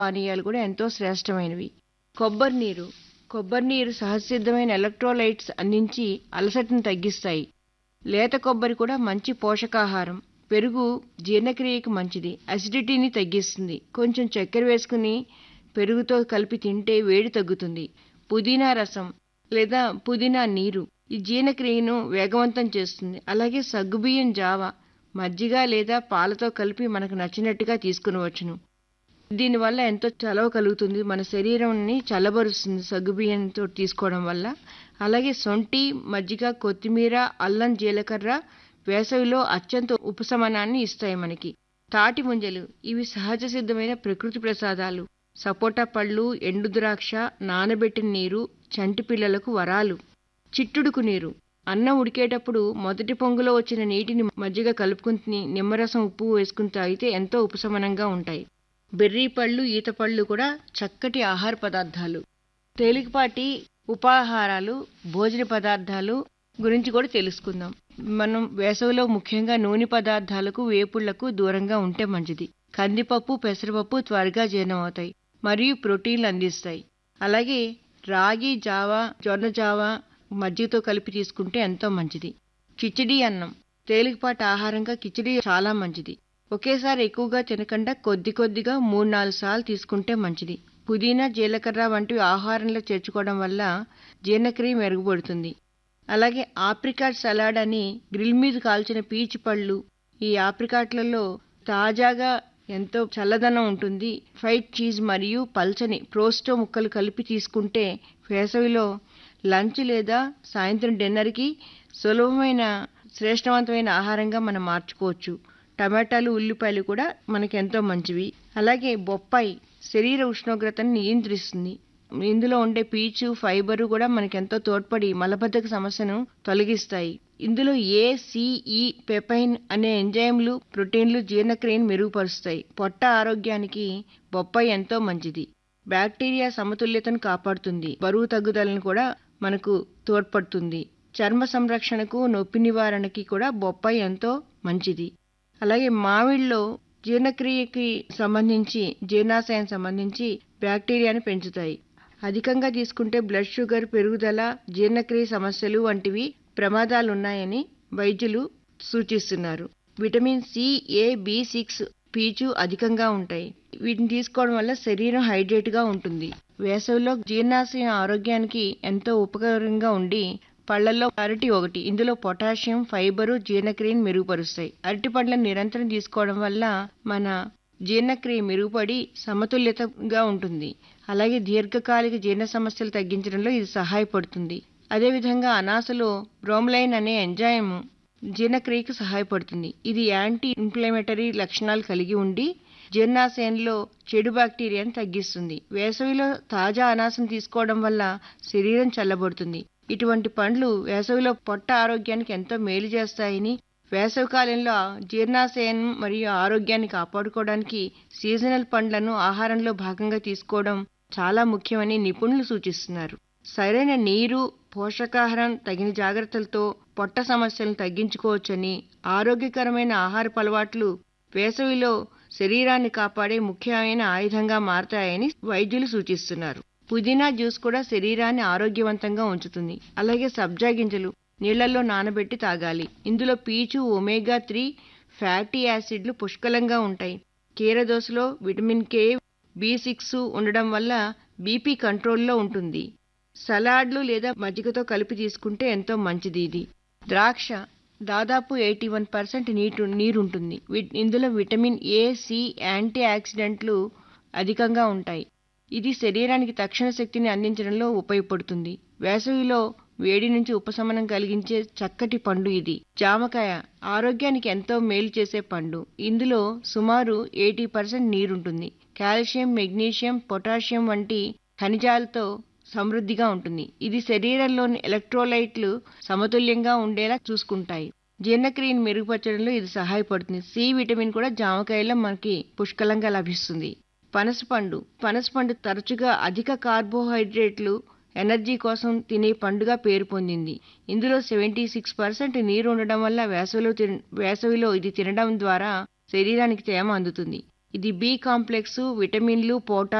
పానీయాలు కూడా ఎంతో శ్రేష్టమైనవి కొబ్బరి నీరు కొబ్బరి నీరు సహజసిద్ధమైన ఎలక్ట్రోలైట్స్ అందించి అలసటను తగ్గిస్తాయి లేత కొబ్బరి కూడా మంచి పోషకాహారం పెరుగు జీర్ణక్రియకి మంచిది అసిడిటీని తగ్గిస్తుంది కొంచెం చక్కెర వేసుకుని పెరుగుతో కలిపి తింటే వేడి తగ్గుతుంది పుదీనా రసం లేదా పుదీనా నీరు ఈ జీర్ణక్రియను వేగవంతం చేస్తుంది అలాగే సగ్గుబియ్యం జావ మజ్జిగ లేదా పాలతో కలిపి మనకు నచ్చినట్టుగా తీసుకునవచ్చును దీనివల్ల ఎంతో చలవ కలుగుతుంది మన శరీరాన్ని చల్లబరుస్తుంది సగ్గుబియ్యంతో తీసుకోవడం వల్ల అలాగే సొంటి మజ్జిగ కొత్తిమీర అల్లం జీలకర్ర వేసవిలో అత్యంత ఉపశమనాన్ని ఇస్తాయి మనకి తాటి ముంజలు ఇవి సహజ సిద్ధమైన ప్రకృతి ప్రసాదాలు సపోటా పళ్ళు ఎండు ద్రాక్ష నానబెట్టిన నీరు చంటి పిల్లలకు వరాలు చిట్టుడుకు నీరు అన్నం ఉడికేటప్పుడు మొదటి పొంగులో వచ్చిన నీటిని మజ్జిగ కలుపుకుని నిమ్మరసం ఉప్పు వేసుకుని తాగితే ఎంతో ఉపశమనంగా ఉంటాయి బెర్రీ పళ్ళు ఈత పళ్ళు కూడా చక్కటి ఆహార పదార్థాలు తేలికపాటి ఉపాహారాలు భోజన పదార్థాలు గురించి కూడా తెలుసుకుందాం మనం వేసవిలో ముఖ్యంగా నూనె పదార్థాలకు వేపుళ్లకు దూరంగా ఉంటే మంచిది కందిపప్పు పెసరపప్పు త్వరగా జీర్ణమవుతాయి మరియు ప్రోటీన్లు అందిస్తాయి అలాగే రాగి జావా జొన్న జావా మజ్జిగతో కలిపి తీసుకుంటే ఎంతో మంచిది కిచిడి అన్నం తేలికపాటి ఆహారంగా కిచిడి చాలా మంచిది ఒకేసారి ఎక్కువగా తినకుండా కొద్ది కొద్దిగా మూడు నాలుగు సార్లు తీసుకుంటే మంచిది పుదీనా జీలకర్ర వంటివి ఆహారంలో చేర్చుకోవడం వల్ల జీర్ణక్రియ మెరుగుపడుతుంది అలాగే ఆప్రికాట్ సలాడ్ అని గ్రిల్ మీద కాల్చిన పీచు పళ్ళు ఈ ఆప్రికాట్లలో తాజాగా ఎంతో చల్లదనం ఉంటుంది ఫైట్ చీజ్ మరియు పల్చని ప్రోస్టో ముక్కలు కలిపి తీసుకుంటే వేసవిలో లంచ్ లేదా సాయంత్రం డిన్నర్కి సులభమైన శ్రేష్టవంతమైన ఆహారంగా మనం మార్చుకోవచ్చు టమాటాలు ఉల్లిపాయలు కూడా మనకి ఎంతో మంచివి అలాగే బొప్పాయి శరీర ఉష్ణోగ్రతను నియంత్రిస్తుంది ఇందులో ఉండే పీచు ఫైబరు కూడా మనకి ఎంతో తోడ్పడి మలబద్ధక సమస్యను తొలగిస్తాయి ఇందులో ఏ సిఈ పెపైన్ అనే ఎంజైమ్లు ప్రోటీన్లు జీర్ణక్రియను మెరుగుపరుస్తాయి పొట్ట ఆరోగ్యానికి బొప్పాయి ఎంతో మంచిది బ్యాక్టీరియా సమతుల్యతను కాపాడుతుంది బరువు తగ్గుదలను కూడా మనకు తోడ్పడుతుంది చర్మ సంరక్షణకు నొప్పి నివారణకి కూడా బొప్పాయి ఎంతో మంచిది అలాగే మామిడిలో జీర్ణక్రియకి సంబంధించి జీర్ణాశయం సంబంధించి బ్యాక్టీరియాను పెంచుతాయి అధికంగా తీసుకుంటే బ్లడ్ షుగర్ పెరుగుదల జీర్ణక్రియ సమస్యలు వంటివి ప్రమాదాలున్నాయని వైద్యులు సూచిస్తున్నారు vitamin C A B six పీచు అధికంగా ఉంటాయి వీటిని తీసుకోవడం వల్ల శరీరం హైడ్రేట్గా ఉంటుంది వేసవిలో జీర్ణాశయం ఆరోగ్యానికి ఎంతో ఉపకారంగా ఉండి పళ్లలో అరటి ఒకటి ఇందులో పొటాషియం ఫైబరు జీర్ణక్రియను మెరుగుపరుస్తాయి అరటి పండ్లను నిరంతరం తీసుకోవడం వల్ల మన జీర్ణక్రియ మెరుగుపడి సమతుల్యతగా ఉంటుంది అలాగే దీర్ఘకాలిక జీర్ణ సమస్యలు తగ్గించడంలో ఇది సహాయపడుతుంది అదేవిధంగా అనాసలో బ్రోమ్లైన్ అనే ఎంజైమ్ జీర్ణక్రియకు సహాయపడుతుంది ఇది యాంటీ ఇన్ఫ్లమేటరీ లక్షణాలు కలిగి ఉండి జీర్ణాశయంలో చెడు బ్యాక్టీరియాను తగ్గిస్తుంది వేసవిలో తాజా అనాసం తీసుకోవడం వల్ల శరీరం చల్లబడుతుంది ఇటువంటి పండ్లు వేసవిలో పొట్ట ఆరోగ్యానికి ఎంతో మేలు చేస్తాయని వేసవి కాలంలో జీర్ణాశయం మరియు ఆరోగ్యాన్ని కాపాడుకోవడానికి సీజనల్ పండ్లను ఆహారంలో భాగంగా తీసుకోవడం చాలా ముఖ్యమని నిపుణులు సూచిస్తున్నారు సరైన నీరు పోషకాహారం తగిన జాగ్రత్తలతో పొట్ట సమస్యలను తగ్గించుకోవచ్చని ఆరోగ్యకరమైన ఆహారపు అలవాట్లు వేసవిలో శరీరాన్ని కాపాడే ముఖ్యమైన ఆయుధంగా మారతాయని వైద్యులు సూచిస్తున్నారు పుదీనా జ్యూస్ కూడా శరీరాన్ని ఆరోగ్యవంతంగా ఉంచుతుంది అలాగే సబ్జా గింజలు నీళ్లలో నానబెట్టి తాగాలి ఇందులో పీచు ఒమేగా త్రీ ఫ్యాటీ యాసిడ్లు పుష్కలంగా ఉంటాయి కీరదోసలో విటమిన్ కే బి సిక్స్ ఉండడం వల్ల బీపీ కంట్రోల్లో ఉంటుంది సలాడ్లు లేదా మజ్జిగతో కలిపి తీసుకుంటే ఎంతో మంచిది ఇది ద్రాక్ష దాదాపు ఎయిటీ వన్ పర్సెంట్ నీటు నీరుంటుంది ఇందులో విటమిన్ ఏ సి యాంటీ ఆక్సిడెంట్లు అధికంగా ఉంటాయి ఇది శరీరానికి తక్షణ శక్తిని అందించడంలో ఉపయోగపడుతుంది వేసవిలో వేడి నుంచి ఉపశమనం కలిగించే చక్కటి పండు ఇది జామకాయ ఆరోగ్యానికి ఎంతో మేలు చేసే పండు ఇందులో సుమారు ఎయిటీ పర్సెంట్ నీరుంటుంది కాల్షియం మెగ్నీషియం పొటాషియం వంటి ఖనిజాలతో సమృద్ధిగా ఉంటుంది ఇది శరీరంలోని ఎలక్ట్రోలైట్లు సమతుల్యంగా ఉండేలా చూసుకుంటాయి జీర్ణక్రియను మెరుగుపరచడంలో ఇది సహాయపడుతుంది సి విటమిన్ కూడా జామకాయలో మనకి పుష్కలంగా లభిస్తుంది పనసపండు పనసపండు తరచుగా అధిక కార్బోహైడ్రేట్లు ఎనర్జీ కోసం తినే పండుగ పేరు పొందింది ఇందులో సెవెంటీ సిక్స్ పర్సెంట్ నీరు ఉండడం వల్ల వేసవిలో వేసవిలో ఇది తినడం ద్వారా శరీరానికి తేమ అందుతుంది ఇది బి కాంప్లెక్స్ విటమిన్లు పొటాష్